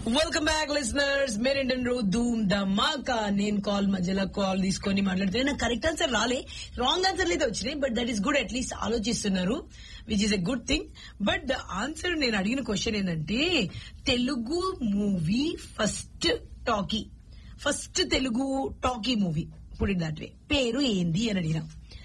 welcome back listeners మెరిండన్ రో ధూమ్ ధమాకా నేను కాల్ మధ్యలో కాల్ తీసుకొని మాట్లాడితే నాకు కరెక్ట్ ఆన్సర్ రాలే రాంగ్ ఆన్సర్ అయితే వచ్చినాయి but that is good at least ఆలోచిస్తున్నారు which is a good thing but the answer నేను అడిగిన క్వశ్చన్ ఏంటంటే Telugu movie first talkie first Telugu talkie movie put it that way పేరు ఏంది అని అడిగినా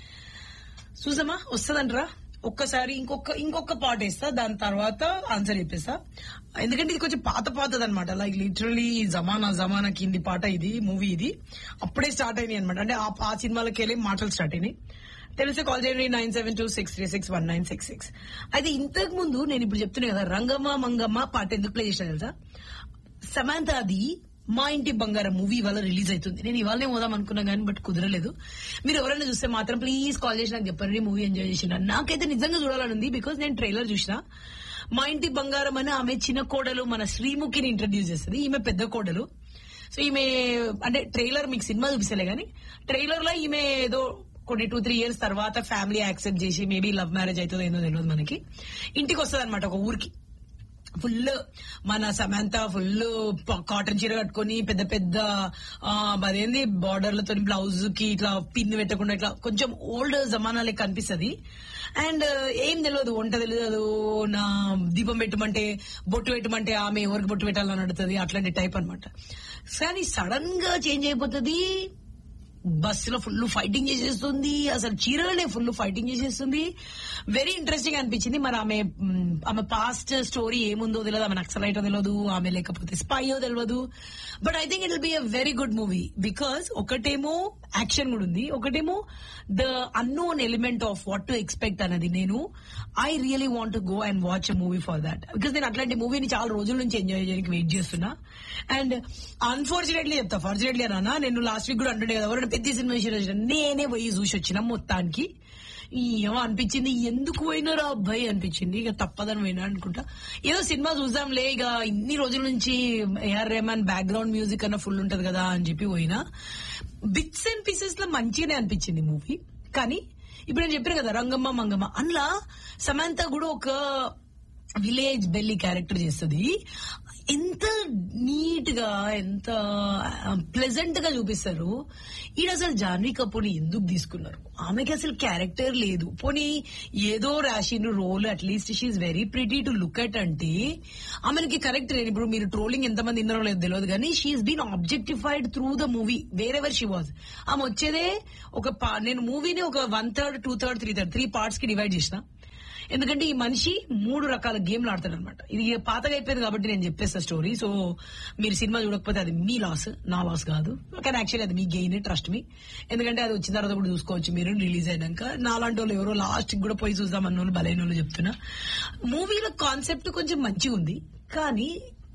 చూసమ్మా వస్తుందంటరా ఒక్కసారి ఇంకొక ఇంకొక పాట వేస్తా దాని తర్వాత ఆన్సర్ చెప్పేస్తా ఎందుకంటే ఇది కొంచెం పాత పాతది అనమాట లైక్ లిటరలీ జమానా జమానా కింది పాట ఇది మూవీ ఇది అప్పుడే స్టార్ట్ అయినాయి అనమాట అంటే ఆ ఆ సినిమాలకి వెళ్ళి మాటలు స్టార్ట్ అయినాయి తెలిసే కాల్ చేయండి nine seven two six three six one nine six six అయితే ఇంతకు ముందు నేను ఇప్పుడు చెప్తున్నా కదా రంగమ్మ మంగమ్మ పాట ఎందుకు ప్లే చేసిన తెలుసా సమాంత అది మా ఇంటి బంగారం మూవీ ఇవాళ రిలీజ్ అవుతుంది నేను ఇవాళనే పోదాం అనుకున్నా కానీ బట్ కుదరలేదు మీరు ఎవరైనా చూస్తే మాత్రం ప్లీజ్ కాల్ చేసి నాకు చెప్పండి మూవీ ఎంజాయ్ చేసిన నాకైతే నిజంగా చూడాలని ఉంది బికాస్ నేను ట్రైలర్ చూసిన మా ఇంటి బంగారం అని ఆమె చిన్న కోడలు మన శ్రీముఖిని ఇంట్రడ్యూస్ చేస్తుంది ఈమె పెద్ద కోడలు సో ఈమె అంటే ట్రైలర్ మీకు సినిమా చూపిస్తలే కానీ ట్రైలర్ లో ఈమె ఏదో కొన్ని టూ త్రీ ఇయర్స్ తర్వాత ఫ్యామిలీ యాక్సెప్ట్ చేసి మేబీ లవ్ మ్యారేజ్ అవుతుందో ఏందో తెలియదు మనకి ఇంటికి వస్తుంది అనమాట ఒక ఊరికి ఫుల్ మన సమంత ఫుల్ కాటన్ చీర కట్టుకొని పెద్ద పెద్ద ఆ, అదేంది బార్డర్లతో బ్లౌజ్ కి ఇట్లా పిన్ పెట్టకుండా ఇట్లా కొంచెం ఓల్డ్ జమానా లెక్క కనిపిస్తుంది అండ్ ఏం తెలియదు వంట తెలియదు నా దీపం పెట్టమంటే బొట్టు పెట్టమంటే ఆమె ఎవరికి బొట్టు పెట్టాలని అడుగుతుంది అట్లాంటి టైప్ అన్నమాట కానీ సడన్ గా చేంజ్ అయిపోతుంది బస్సులో ఫుల్ ఫైటింగ్ చేసేస్తుంది అసలు చీరలనే ఫుల్ ఫైటింగ్ చేసేస్తుంది వెరీ ఇంట్రెస్టింగ్ అనిపించింది మరి ఆమె మ్, ఆమె పాస్ట్ స్టోరీ ఏముందో తెలియదు ఆమె నక్సలైటో తెలియదు ఆమె లేకపోతే స్పైయో తెలియదు but I think it will be a very good movie because ఒకటేమో యాక్షన్ కూడా ఉంది ఒకటేమో the unknown element of what to expect అన్నది నేను I really want go and watch a movie for that because నేను అట్లాంటి మూవీని చాలా రోజుల నుంచి ఎంజాయ్ చేయడానికి వెయిట్ చేస్తున్నా అండ్ అన్ఫార్చునేట్లీ చెప్తా ఫార్చునేట్లీ అన్నా నేను లాస్ట్ వీక్ కూడా అంటుండే కదా ఎవరైనా పెద్ద సినిమా విషయం వచ్చిన నేనే పోయి చూసి వచ్చిన మొత్తానికి ఏమో అనిపించింది ఎందుకు పోయినారా అబ్బాయి అనిపించింది ఇక తప్పదని పోయినా అనుకుంటా ఏదో సినిమా చూద్దాంలే ఇక ఇన్ని రోజుల నుంచి ఏఆర్ రెహమాన్ బ్యాక్గ్రౌండ్ మ్యూజిక్ అన్న ఫుల్ ఉంటది కదా అని చెప్పి పోయినా బిట్స్ అండ్ పీసెస్ లో మంచిగానే అనిపించింది మూవీ కానీ ఇప్పుడు నేను చెప్పాను కదా రంగమ్మ మంగమ్మ అందులో సమంత కూడా ఒక విలేజ్ బెల్లి క్యారెక్టర్ చేస్తుంది ఎంత నీట్ గా ఎంత ప్లెజెంట్ గా చూపిస్తారు ఈడ అసలు జాన్వీ కపూర్ ఎందుకు తీసుకున్నారు ఆమెకి అసలు క్యారెక్టర్ లేదు పోనీ ఏదో రాసిండ్రు role at least she's very pretty to look at అంటే ఆమెకి కరెక్ట్ లేదు ఇప్పుడు మీరు ట్రోలింగ్ ఎంతమంది విన్నారో లేదు తెలియదు కానీ she's been objectified through the movie wherever she was ఆమె వచ్చేదే ఒక పా- నేను మూవీని ఒక one third two third three third three parts కి డివైడ్ చేసిన ఎందుకంటే ఈ మనిషి మూడు రకాల గేమ్లు ఆడతాడు అనమాట ఇది పాతగా అయిపోయింది కాబట్టి నేను చెప్పేస్తా స్టోరీ సో మీరు సినిమా చూడకపోతే అది మీ లాస్ నా లాస్ కాదు కానీ యాక్చువల్లీ అది మీ గెయిన్ ట్రస్ట్ మీ ఎందుకంటే అది వచ్చిన తర్వాత కూడా చూసుకోవచ్చు మీరు రిలీజ్ అయినాక నాలాంటి వాళ్ళు ఎవరో లాస్ట్ కూడా పోయి చూద్దాం అన్న వాళ్ళు బలైన వాళ్ళు చెప్తున్నా మూవీలో కాన్సెప్ట్ కొంచెం మంచిగా ఉంది కానీ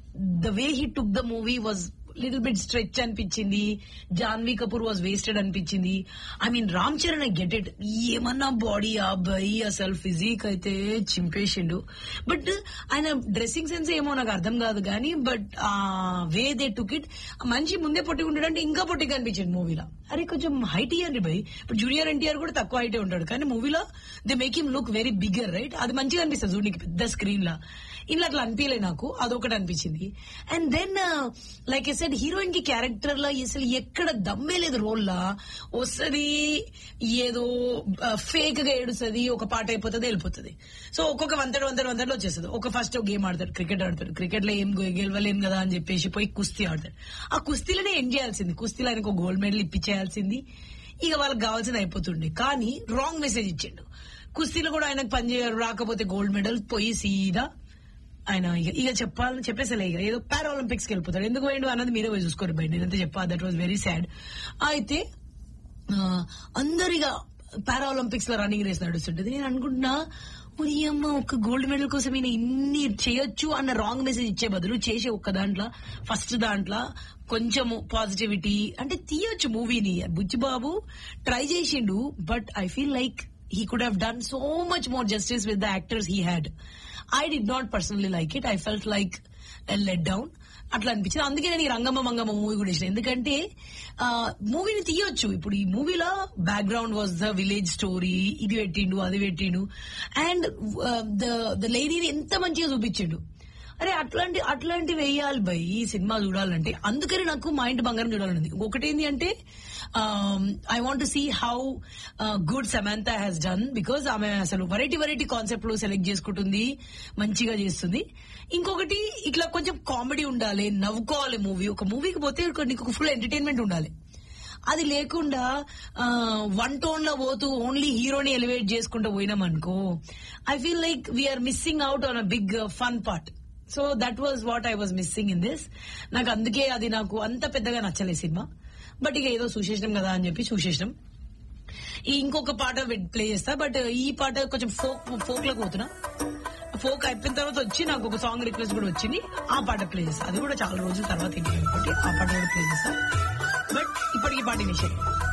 the way he took the movie was little bit stretch అనిపించింది జాన్వీ కపూర్ వాజ్ వేస్టెడ్ అనిపించింది I mean Ram Charan I get it ఏమన్నా బాడీ ఆ అబ్బాయి అసలు ఫిజిక్ అయితే చింపేసిండు బట్ ఆయన డ్రెస్సింగ్ సెన్స్ ఏమో నాకు అర్థం కాదు కానీ బట్ ఆ వే దే టుక్ ఇట్ మనిషి ముందే పొట్టి ఉంటాడంటే ఇంకా పొట్టి కనిపించింది మూవీలో అరే కొంచెం హైట్ ఇయ్యండి భయ్ ఇప్పుడు జూనియర్ ఎన్టీఆర్ కూడా తక్కువ హైటే ఉంటాడు కానీ మూవీలో they make him look very bigger right అది మంచిగా అనిపిస్తుంది చూడనికి పెద్ద స్క్రీన్ లా ఇలా అట్లా అనిపించలే నాకు అదొకటి అనిపించింది and then like a said heroine కి క్యారెక్టర్ లా అసలు ఎక్కడ దమ్మే లేదు రోల్ లా వస్తుంది ఏదో ఫేక్ గా ఏడుస్తుంది ఒక పాట అయిపోతుంది వెళ్ళిపోతుంది సో ఒక్కొక్క వంతడు వంతడు వంతడు వచ్చేస్తుంది ఒక ఫస్ట్ గేమ్ ఆడతాడు క్రికెట్ ఆడతాడు క్రికెట్ లో ఏం గెలవలేం కదా అని చెప్పేసి పోయి కుస్తీ ఆడతాడు ఆ కుస్తీలోనే ఎండ్ చేయాల్సింది కుస్తీలో ఆయనకు గోల్డ్ మెడల్ ఇప్పించేయాల్సింది ఇక వాళ్ళకి కావాల్సింది అయిపోతుండే కానీ రాంగ్ మెసేజ్ ఇచ్చిండు కుస్తీలో కూడా ఆయనకు పనిచేయరు రాకపోతే గోల్డ్ మెడల్ పోయి సీదా ఆయన ఇక ఇక చెప్పాలని చెప్పేసలే ఇక ఏదో పారాలింపిక్స్ కి వెళ్ళిపోతాడు ఎందుకు పోయిండు అన్నది మీరే పోయి చూసుకోరు బయట నేనంతా చెప్పా దట్ వాజ్ వెరీ సాడ్ అయితే ఆ, అందరిగా పారాలింపిక్స్ లో రన్నింగ్ రేస్ నడుస్తుంటది నేను అనుకుంటున్నా "ఓరి అమ్మ ఒక గోల్డ్ మెడల్ కోసం ఈయన ఇన్ని చేయొచ్చు అన్న రాంగ్ మెసేజ్ ఇచ్చే బదులు చేసే ఒక్క దాంట్లో ఫస్ట్ దాంట్లో కొంచెము పాజిటివిటీ అంటే తీయొచ్చు మూవీని బుచ్చిబాబు ట్రై చేసిండు but I feel like he could have done so much more justice with the actors he had I'd not personally like it I felt like let down అట్లా అనిపించింది అందుకే నేను ఈ రంగమ్మ మంగమ్మ మూవీ కూడా ఇష్టం ఎందుకంటే ఆ, మూవీని తీయొచ్చు ఇప్పుడు ఈ మూవీలో background was the village story ఇది పెట్టిండు అది పెట్టిండు అండ్ ద ద లేడీని ఎంత మంచిగా చూపించిండు అరే అట్లాంటి అట్లాంటి వేయాలి బై ఈ సినిమా చూడాలంటే అందుకని నాకు మా ఇంటి బంగారం చూడాలని ఒకటి ఏంటి అంటే I want to see how good Samantha has done because ఆమె అసలు వెరైటీ వెరైటీ కాన్సెప్ట్ లో సెలెక్ట్ చేసుకుంటుంది మంచిగా చేస్తుంది ఇంకొకటి ఇట్లా కొంచెం కామెడీ ఉండాలి నవ్వుకోవాలి మూవీ ఒక మూవీకి పోతే ఒక- నీకు ఫుల్ ఎంటర్టైన్మెంట్ ఉండాలి అది లేకుండా వన్ టోన్ లో పోతూ ఓన్లీ హీరోని ఎలివేట్ చేసుకుంటూ పోయినాం అనుకో I feel like we're missing out on a big fun part so that was what I was missing in this నాకు అందుకే అది నాకు అంత పెద్దగా నచ్చలేదు సినిమా బట్ ఇక ఏదో చూసేసినాం కదా అని చెప్పి చూసేసినాం ఈ ఇంకొక పాట ప్లే చేస్తా బట్ ఈ పాట కొంచెం ఫోక్ ఫోక్ లోకి పోతున్నా ఫోక్ అయిపోయిన తర్వాత వచ్చి నాకు ఒక సాంగ్ రిక్వెస్ట్ కూడా వచ్చింది ఆ పాట ప్లే చేస్తా అది కూడా చాలా రోజుల తర్వాత ఇంటి ఆ పాట కూడా ప్లే చేస్తా బట్ ఇప్పటికి పాట విషయం